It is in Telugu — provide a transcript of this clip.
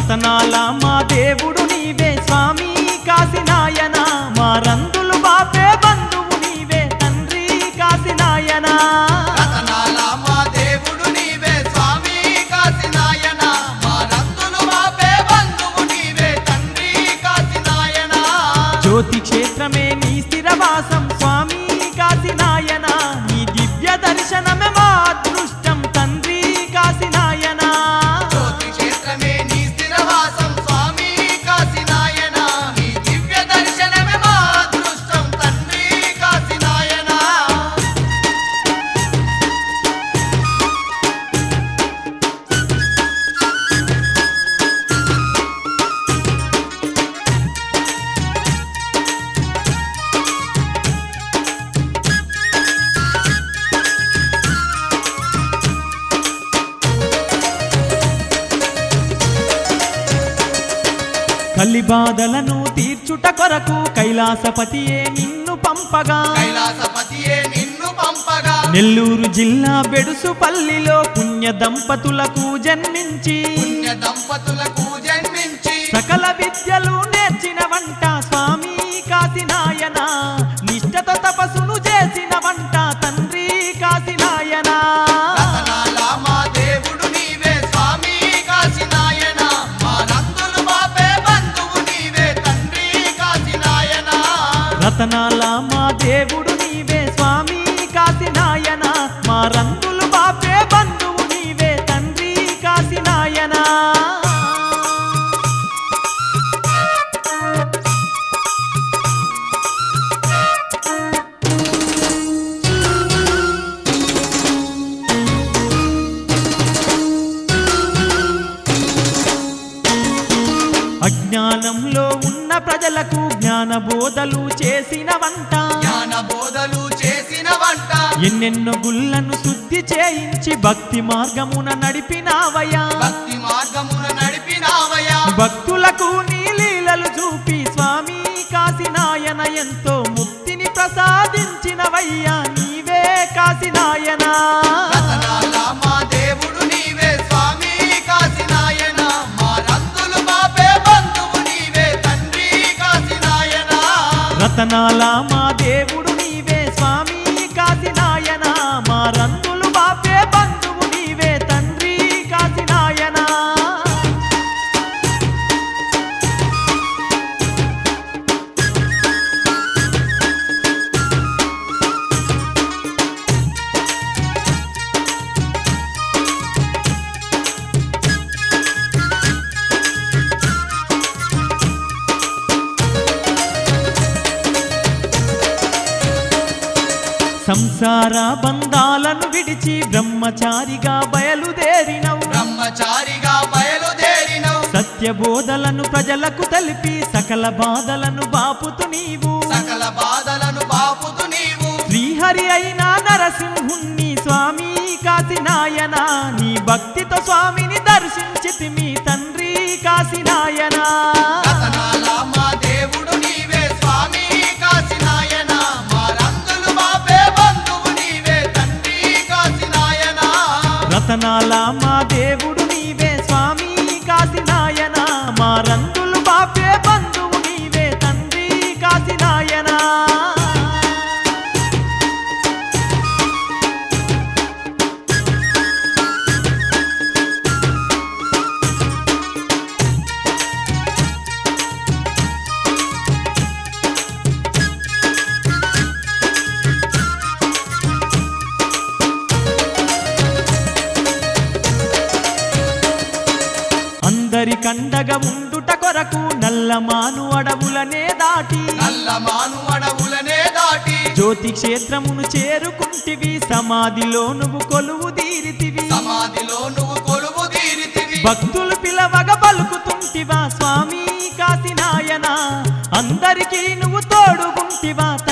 రతనాల మా దేవుడు నీవే స్వామి కాశీనాయన మా రందులు బాపే బంధువు నీవే తండ్రి కాశీనాయన రతనాల మా దేవుడు నీవే స్వామి కాశీనాయన మా రంగులు మాపే బంధువు నీవే తండ్రి కాశీనాయన జ్యోతి క్షేత్రమే నీ స్థిరవాసం స్వామి కాశీనాయన నీ దివ్య దర్శనమే మా అదృష్టం తండ్రి కాశీనాయన జ్యోతి క్షేత్రమే నీ స్థిరవాసం స్వామి కాశీనాయన నీ దివ్య దర్శనమే మా అదృష్టం తండ్రి కాశీనాయన కలి బాధలను తీర్చుట కొరకు కైలాసపతియే నిన్ను పంపగా కైలాసపతియే నిన్ను పంపగా నెల్లూరు జిల్లా బెడుసుపల్లిలో పుణ్య దంపతులకు జన్మించి పుణ్య దంపతులకు జన్మించి సకల విద్యలు నేర్చిన వంట స్వామి కాశీనాయన నిష్ఠతో తపస్సును చేసిన వంట తండ్రి కాశీనాయన రతనాల మా దేవుడు నీవే స్వామి కాశీనాయన మా రంగులు మాపే బంధువు నీవే తండ్రి కాశీనాయన రతనాల మా దేవుడు నీవే స్వామి కాశీనాయన మా రంగులు బాపే బంధువు నీవే తండ్రి కాశీనాయన అజ్ఞానంలో ఉన్న ప్రజలకు జ్ఞాన బోధలు చేసిన వంట జ్ఞాన బోధలు చేసిన వంట ఎన్నెన్నో గుళ్ళను శుద్ధి చేయించి భక్తి మార్గమున నడిపినావయ్యా భక్తి మార్గమున నడిపినావయా భక్తులకు నీ లీలలు చూపి స్వామి కాశీనాయన ఎంతో ముక్తిని ప్రసాదించినవయ్యా నీవే కాశీనాయన రతనాల మా దేవుడు నీవే స్వామి కాశీనాయన మా రంగులు మాపే బంధువు నీవే తండ్రి కాశీనాయన రతనాల మా దేవుడు నీవే స్వామి కాశీనాయన మా రంగులు బాపే బంధువు నీవే తండ్రి కాశీనాయన సంసార బంధాలను విడిచి బ్రహ్మచారిగా బయలుదేరినవు బ్రహ్మచారిగా బయలుదేరినవు సత్యబోధలను ప్రజలకు తెలిపి సకల బాధలను బాపుతు నీవు సకల బాధలను బాపుతు నీవు శ్రీహరి అయిన నరసింహుణ్ణి స్వామి కాశీనాయన నీ భక్తితో స్వామిని దర్శించి మీ తండ్రి కాశీనాయన రతనాల మా దేవుడు నీవే స్వామి కాశీనాయన మా రంగులు మాపే బంధువు నీవే తండ్రి కాశీనాయన రతనాల మా దేవుడు నీవే స్వామి కాశీనాయన మా రంగులు బాపే బంధువు నీవే తండ్రి కాశీనాయన అందరి కండగా ఉండుట కొరకు నల్లమాను అడవులనే దాటి నల్ల మాను అడవులనే దాటి జ్యోతి క్షేత్రమును చేరుకుంటివి సమాధిలో నువ్వు కొలువు తీరితివి సమాధిలో నువ్వు కొలువు తీరితివి భక్తులు పిలవగ పలుకుతుంటివా స్వామి కాశీనాయన అందరికీ నువ్వు తోడుగుంటివా